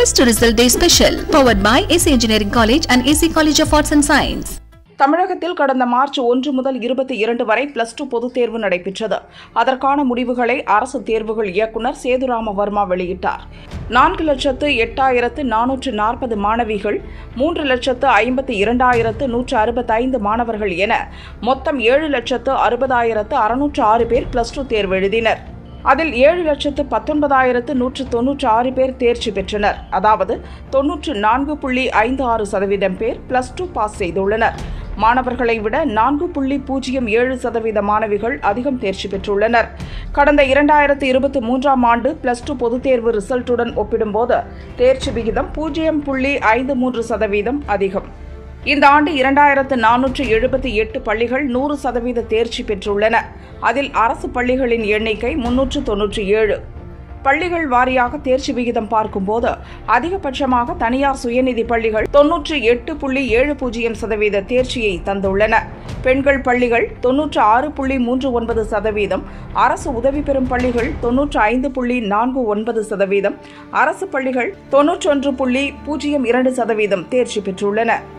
Test Result Day Special, powered by AC Engineering College and AC College of Arts and Science. தமிழகத்தில் கடந்த March ஒன்று முதல் இருபத்தி இரண்டு வரை பிளஸ் டூ பொதுத் தேர்வு நடைபெற்றது அதற்கான முடிவுகளை அரசு தேர்வுகள் இயக்குநர் சேதுராம வர்மா வெளியிட்டார் நான்கு லட்சத்து எட்டாயிரத்து நானூற்று நாற்பது மாணவிகள் மூன்று லட்சத்து ஐம்பத்தி இரண்டாயிரத்து நூற்று அறுபத்தைந்து மாணவர்கள் என மொத்தம் ஏழு லட்சத்து அறுபதாயிரத்து அறுநூற்று ஆறு பேர் பிளஸ் டூ தேர்வு எழுதினர் அதில் ஏழு லட்சத்து பத்தொன்பதாயிரத்து நூற்று தொன்னூற்று ஆறு பேர் தேர்ச்சி பெற்றனர் அதாவது தொன்னூற்று நான்கு புள்ளி ஐந்து ஆறு சதவீதம் பேர் பிளஸ் டூ பாஸ் செய்துள்ளனர் மாணவர்களை விட நான்கு புள்ளி பூஜ்ஜியம் ஏழு சதவீத மாணவிகள் அதிகம் தேர்ச்சி பெற்றுள்ளனர் கடந்த இரண்டாயிரத்து இருபத்தி மூன்றாம் ஆண்டு பிளஸ் டூ பொதுத் தேர்வு ரிசல்ட்டுடன் ஒப்பிடும்போது தேர்ச்சி விகிதம் பூஜ்ஜியம் புள்ளி ஐந்து மூன்று சதவீதம் அதிகம் இந்த ஆண்டு இரண்டாயிரத்து நானூற்று எழுபத்தி எட்டு பள்ளிகள் நூறு சதவீத தேர்ச்சி பெற்றுள்ளன அதில் அரசு பள்ளிகளின் எண்ணிக்கை முன்னூற்று தொன்னூற்றி ஏழு பள்ளிகள் வாரியாக தேர்ச்சி விகிதம் பார்க்கும்போது அதிகபட்சமாக தனியார் சுயநிதி பள்ளிகள் தொன்னூற்று எட்டு புள்ளி ஏழு பூஜ்ஜியம் சதவீத தேர்ச்சியை தந்துள்ளன பெண்கள் பள்ளிகள் தொன்னூற்று ஆறு புள்ளி மூன்று ஒன்பது சதவீதம் அரசு உதவி பெறும் பள்ளிகள் தொன்னூற்று ஐந்து புள்ளி நான்கு ஒன்பது சதவீதம் அரசு பள்ளிகள் தொன்னூற்றொன்று புள்ளி பூஜ்ஜியம் இரண்டு சதவீதம் தேர்ச்சி பெற்றுள்ளன